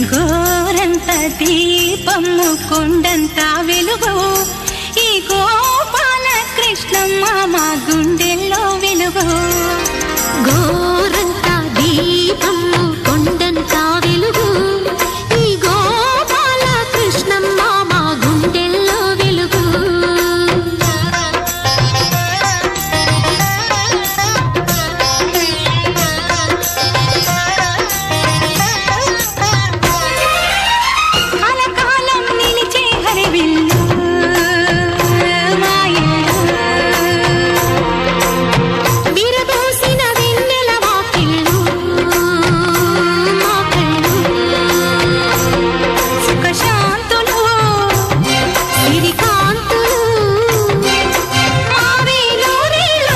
గోరంత దీపము కొండంత వెలుగు ఈ గోపాల కృష్ణమ్మ మా గుండెల్లో వెలుగు గోరంత దీపము కొండంత వెలుగు ఈ గోపాల కృష్ణమ్మ మా గుండెల్లో వెలుగు కలకాలం నిలిచే హరివిల్లు మా ఇల్లు విరబోసిన వెన్నెల వాకిళ్ళు మా కళ్ళు సుఖశాంతులు సిరికాంతులు మా వేలూరిలు.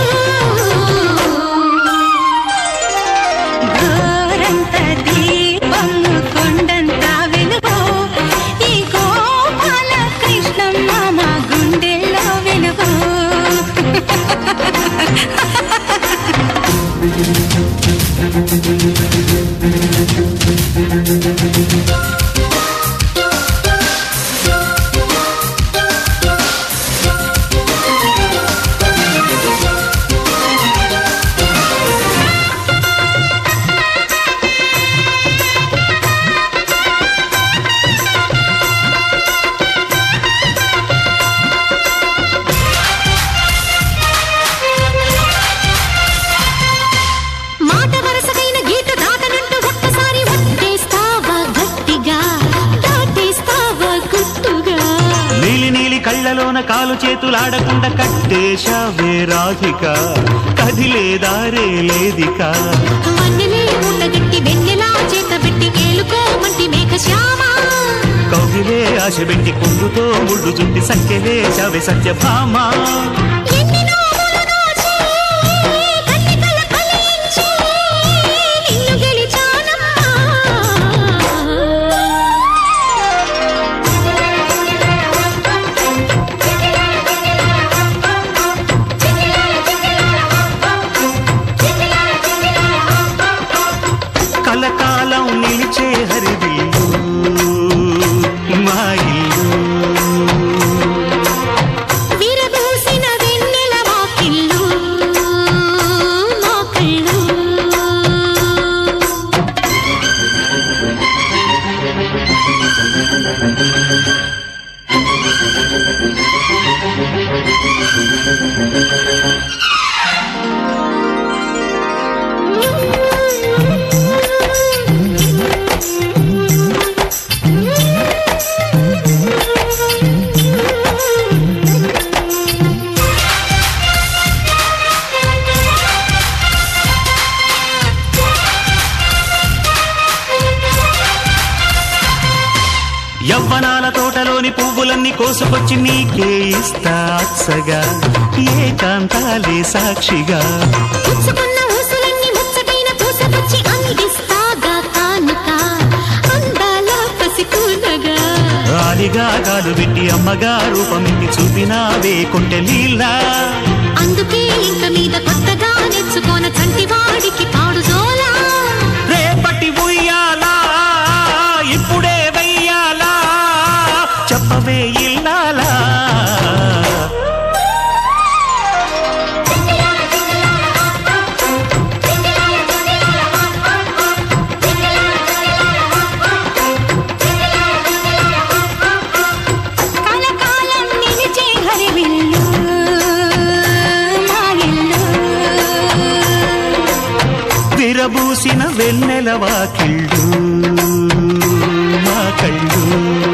గోరంత దీపము కొండంత వెలుగు ఈ గోపాల కృష్ణమ్మ మా గుండెల్లో వెలుగు మాట వరసకైన గీత దాటనంటూ ఒక్కసారి ఒట్టేస్తావా గట్టిగా దాటేస్తావా గుట్టుగా నీలి నీలి కళ్ళలోన కాలు చేతులాడకుండా కట్టేశావే రాధిక కదిలే దారే లేదిక మన్నెలే మూటగట్టి వెన్నెలా చేత పెట్టి కేలుకోమంటి మేఘ శ్యామ కౌగిలే ఆశ పెట్టి కొంగుతో ముళ్ళు చుట్టి సంఖ్యలే చవే సత్యభామ ఎన్ని నోములు నోచి, కన్నికల ఫలించి, నిన్ను గెలిచానమ్మా. కలకాలం నిలిచే హరివిల్లు మా ఇల్లు విరబూసిన వెన్నెల వాకిళ్ళు మా కళ్ళు యవ్వనాల తోటలోని పువ్వులన్నీ కోసుకొచ్చి నీకే ఇస్తా అచ్చగా ఏకాంతాలే సాక్షిగా పుచ్చుకున్న ఊసులన్నీ ముచ్చటైన పూసకొచ్చి అందిస్తాగా కానుక అందాల పసికూనగా ఆలిగా కాలు పెట్టి అమ్మగా రూపమిట్టి చూపినావే కొంటె లీలా అందుకే ఇంక మీద కొత్తగా నేర్చుకోన చంటివాడికి పాడు జోలా రేపటి ఉయ్యాలా ఇప్పుడే వెయ్యాలా చెప్పవే ఇల్లాలా కలకాలం నిలిచే హరివిల్లు మా ఇల్లు విరబూసిన వెన్నెల వాకిళ్ళు మా కళ్ళు